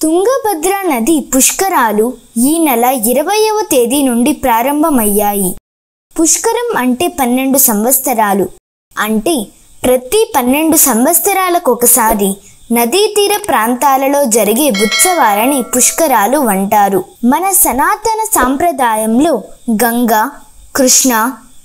తుంగభద్ర నది పుష్కరాలు ఈ నెల ఇరవయవ తేదీ నుండి ప్రారంభమయ్యాయి పుష్కరం అంటే పన్నెండు సంవత్సరాలు అంటే ప్రతి పన్నెండు సంవత్సరాలకొకసారి నదీ తీర ప్రాంతాలలో జరిగే ఉత్సవాలని పుష్కరాలు అంటారు మన సనాతన సాంప్రదాయంలో గంగా కృష్ణ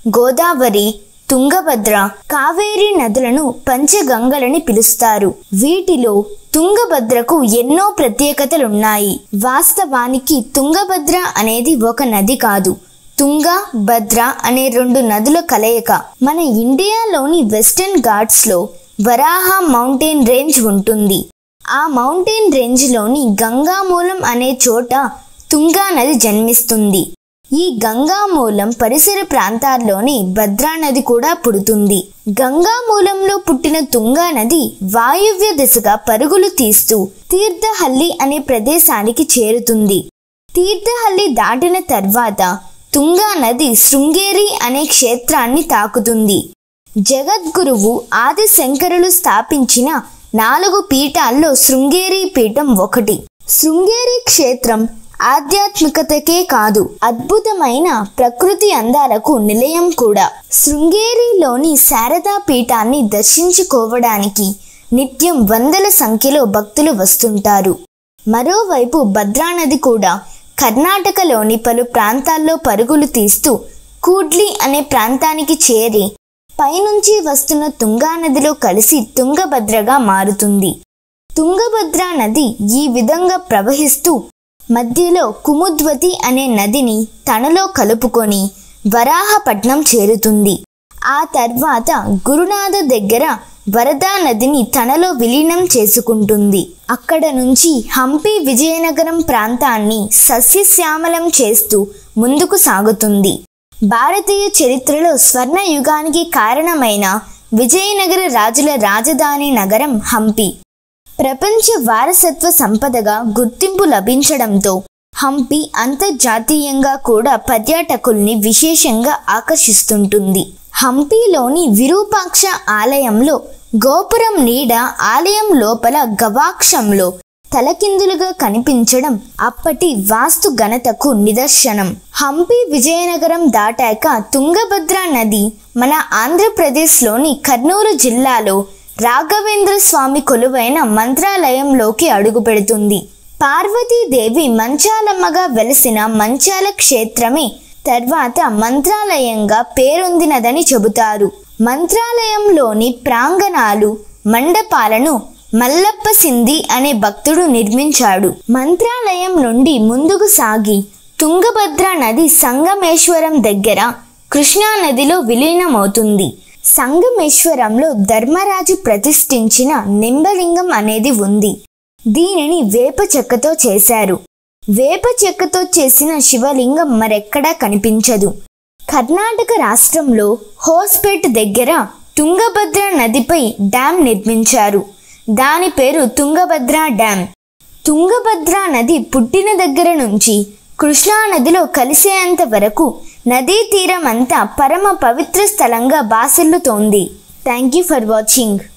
గోదావరి తుంగభద్ర కావేరి నదులను పంచగంగలని పిలుస్తారు వీటిలో తుంగభద్రకు ఎన్నో ప్రత్యేకతలున్నాయి వాస్తవానికి తుంగభద్ర అనేది ఒక నది కాదు తుంగ భద్ర అనే రెండు నదుల కలయిక మన ఇండియాలోని వెస్టర్న్ ఘాట్స్ లో వరాహ మౌంటైన్ రేంజ్ ఉంటుంది ఆ మౌంటైన్ రేంజ్లోని గంగామూలం అనే చోట తుంగా నది జన్మిస్తుంది ఈ గంగామూలం పరిసర ప్రాంతాల్లోని భద్రా నది కూడా పుడుతుంది గంగామూలంలో పుట్టిన తుంగా నది వాయువ్య దిశగా పరుగులు తీస్తూ తీర్థహల్లి అనే ప్రదేశానికి చేరుతుంది తీర్థహల్లి దాటిన తర్వాత తుంగా నది శృంగేరి అనే క్షేత్రాన్ని తాకుతుంది జగద్గురువు ఆది శంకరులు స్థాపించిన నాలుగు పీఠాల్లో శృంగేరి పీఠం ఒకటి శృంగేరి క్షేత్రం ఆధ్యాత్మికతకే కాదు అద్భుతమైన ప్రకృతి అందాలకు నిలయం కూడా శృంగేరిలోని శారదా పీఠాన్ని దర్శించుకోవడానికి నిత్యం వందల సంఖ్యలో భక్తులు వస్తుంటారు మరోవైపు భద్రానది కూడా కర్ణాటకలోని పలు ప్రాంతాల్లో పరుగులు తీస్తూ కూడ్లి అనే ప్రాంతానికి చేరి పైనుంచి వస్తున్న తుంగా నదిలో కలిసి తుంగభద్రగా మారుతుంది తుంగభద్ర నది ఈ విధంగా ప్రవహిస్తూ మధ్యలో కుముద్వతి అనే నదిని తనలో కలుపుకొని వరాహపట్నం చేరుతుంది ఆ తర్వాత గురునాథ దగ్గర వరదా నదిని తనలో విలీనం చేసుకుంటుంది అక్కడ నుంచి హంపి విజయనగరం ప్రాంతాన్ని సస్యశ్యామలం చేస్తూ ముందుకు సాగుతుంది భారతీయ చరిత్రలో స్వర్ణ యుగానికి కారణమైన విజయనగర రాజుల రాజధాని నగరం హంపి ప్రపంచ వారసత్వ సంపదగా గుర్తింపు లభించడంతో హంపి అంతర్జాతీయంగా కూడా పర్యాటకుల్ని విశేషంగా ఆకర్షిస్తుంటుంది హంపిలోని విరూపాక్ష ఆలయంలో గోపురం నీడ ఆలయం లోపల గవాక్షంలో తలకిందులుగా కనిపించడం అప్పటి వాస్తు ఘనతకు నిదర్శనం హంపి విజయనగరం దాటాక తుంగభద్ర నది మన ఆంధ్రప్రదేశ్లోని కర్నూలు జిల్లాలో రాఘవేంద్ర స్వామి కొలువైన మంత్రాలయంలోకి అడుగుపెడుతుంది పార్వతీదేవి మంచాలమ్మగా వెలసిన మంచాల క్షేత్రమే తర్వాత మంత్రాలయంగా పేరొందినదని చెబుతారు మంత్రాలయంలోని ప్రాంగణాలు మండపాలను మల్లప్ప సింధి అనే భక్తుడు నిర్మించాడు మంత్రాలయం నుండి ముందుకు సాగి తుంగభద్ర నది సంగమేశ్వరం దగ్గర కృష్ణా నదిలో విలీనమవుతుంది సంగమేశ్వరంలో ధర్మరాజు ప్రతిష్ఠించిన నింబలింగం అనేది ఉంది దీనిని వేప చెక్కతో చేశారు వేప చెక్కతో చేసిన శివలింగం మరెక్కడా కనిపించదు కర్ణాటక రాష్ట్రంలో హోస్పేట్ దగ్గర తుంగభద్ర నదిపై డ్యాం నిర్మించారు దాని పేరు తుంగభద్ర డ్యాం తుంగభద్ర నది పుట్టిన దగ్గర నుంచి కృష్ణా నదిలో కలిసేంత వరకు నదీ తీరం అంతా పరమ పవిత్ర స్థలంగా బాసిల్లుతోంది థ్యాంక్ యూ ఫర్ వాచింగ్